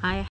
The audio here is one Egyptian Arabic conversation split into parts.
معايا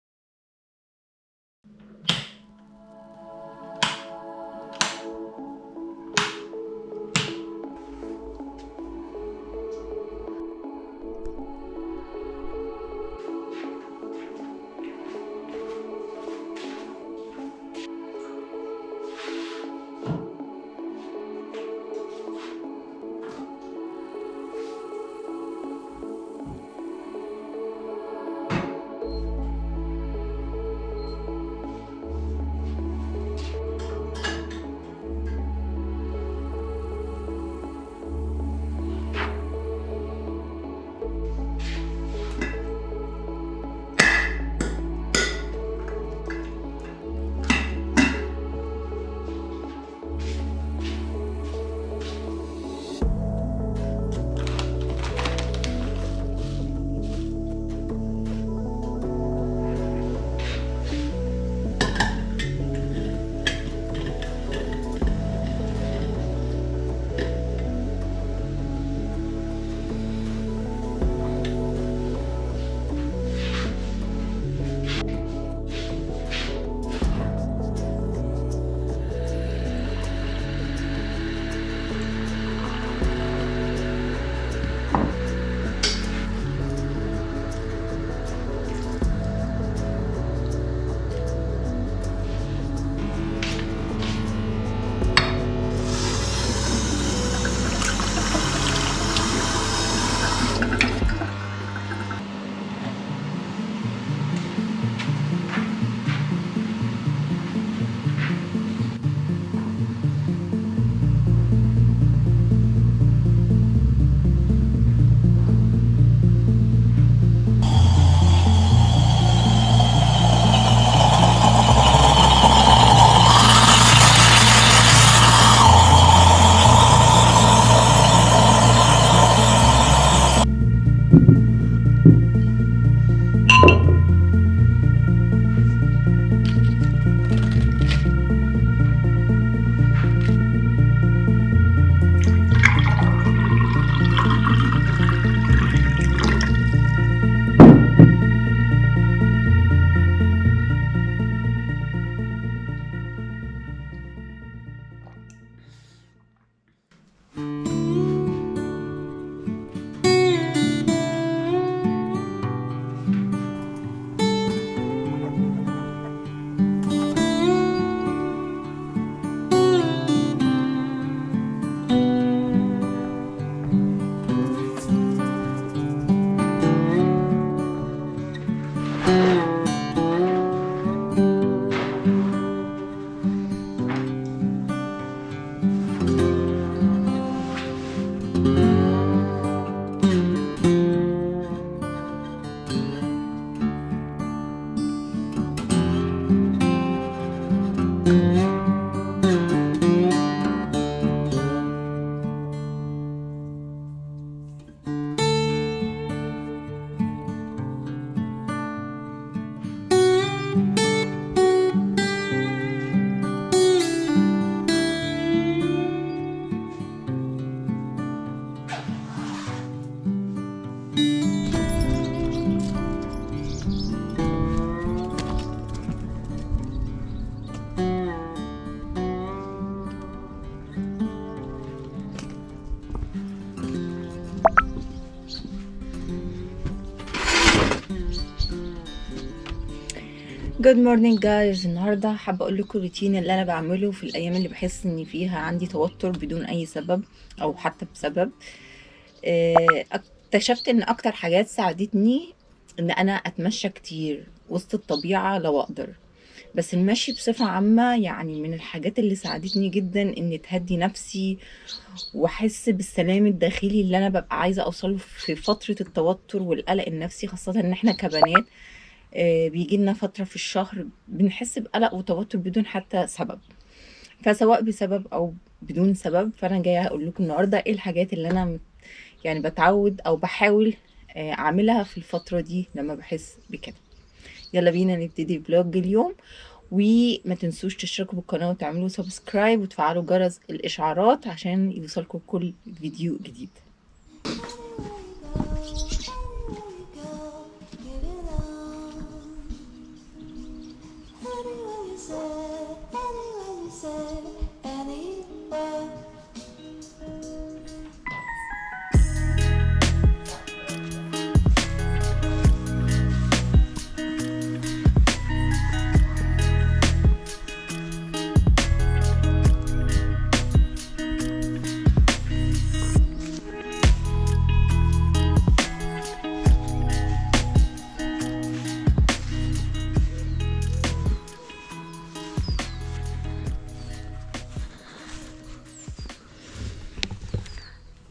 جود مورنينج جايز النهارده حابه اقول لكم الروتين اللي انا بعمله في الايام اللي بحس ان فيها عندي توتر بدون اي سبب او حتى بسبب آه، اكتشفت ان اكتر حاجات ساعدتني ان انا اتمشى كتير وسط الطبيعه لو اقدر بس المشي بصفه عامه يعني من الحاجات اللي ساعدتني جدا ان تهدي نفسي واحس بالسلام الداخلي اللي انا ببقى عايزه اوصله في فتره التوتر والقلق النفسي خاصه ان احنا كبنات بيجي لنا فترة في الشهر بنحس بقلق وتوتر بدون حتى سبب فسواء بسبب او بدون سبب فانا جايه اقول لكم النهارده ايه الحاجات اللي انا مت- يعني بتعود او بحاول آه، اعملها في الفتره دي لما بحس بكده يلا بينا نبتدي فلوج اليوم وما تنسوش تشتركوا بالقناه وتعملوا سبسكرايب وتفعلوا جرس الاشعارات عشان يوصلكم كل فيديو جديد Give it up.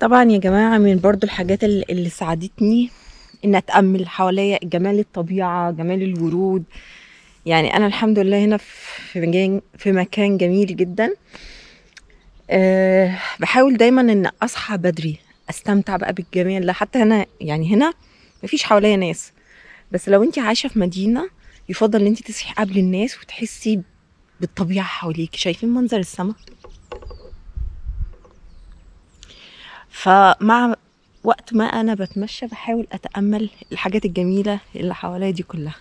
طبعا يا جماعة من برضو الحاجات اللي اللي ساعدتني ان اتأمل حواليا جمال الطبيعة جمال الورود يعني انا الحمد لله هنا في مكان في مكان جميل جدا أه بحاول دايما ان اصحى بدري استمتع بقى بالجمال ده حتى هنا يعني هنا مفيش حواليا ناس بس لو انت عايشة في مدينة يفضل ان انت تصحي قبل الناس وتحسي بالطبيعة حواليك شايفين منظر السماء فمع وقت ما انا بتمشى بحاول اتامل الحاجات الجميله اللي حواليا دي كلها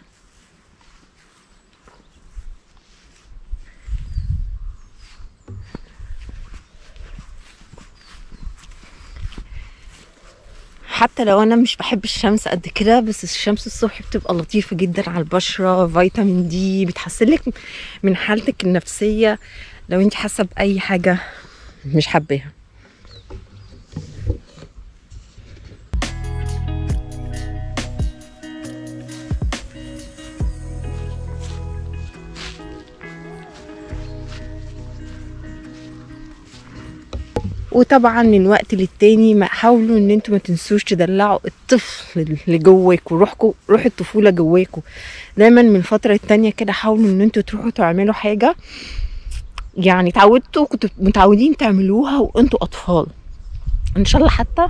حتى لو انا مش بحب الشمس قد كده بس الشمس الصبح بتبقى لطيفه جدا على البشره فيتامين دي بتحسنلك من حالتك النفسيه لو انت حاسه باي حاجه مش حباها وطبعا من وقت للتاني ما حاولوا ان انتوا ما تنسوش تدلعوا الطفل اللي جواكوا روحكوا روح الطفوله جواكوا دايما من فتره التانية كده حاولوا ان انتوا تروحوا تعملوا حاجه يعني اتعودتوا كنتوا متعودين تعملوها وانتوا اطفال ان شاء الله حتى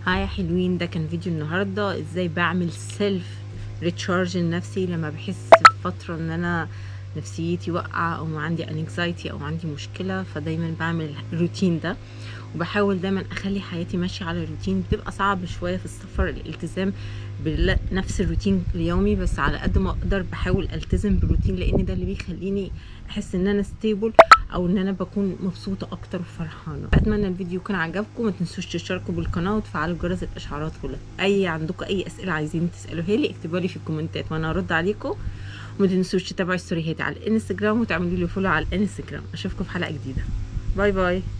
هاي حلوين ده كان فيديو النهارده ازاي بعمل سيلف ريتشارج لنفسي لما بحس بفتره ان انا نفسيتي واقعه او عندي انكزايتي او عندي مشكله فدايما بعمل الروتين ده وبحاول دايما اخلي حياتي ماشيه على روتين بتبقى صعب شويه في السفر الالتزام بنفس الروتين اليومي بس على قد ما اقدر بحاول التزم بالروتين لان ده اللي بيخليني احس ان انا ستيبل او ان انا بكون مبسوطه اكتر وفرحانه اتمنى الفيديو يكون عجبكم ما تنسوش تشتركوا بالقناه وتفعلوا جرس الاشعارات كلها اي عندكم اي اسئله عايزين تسالوها لي اكتبوا لي في الكومنتات وانا هرد عليكم وما تنسوش تتابعوا ستوريهاتي على الانستجرام وتعملوا لي فولو على الانستجرام اشوفكم في حلقه جديده باي باي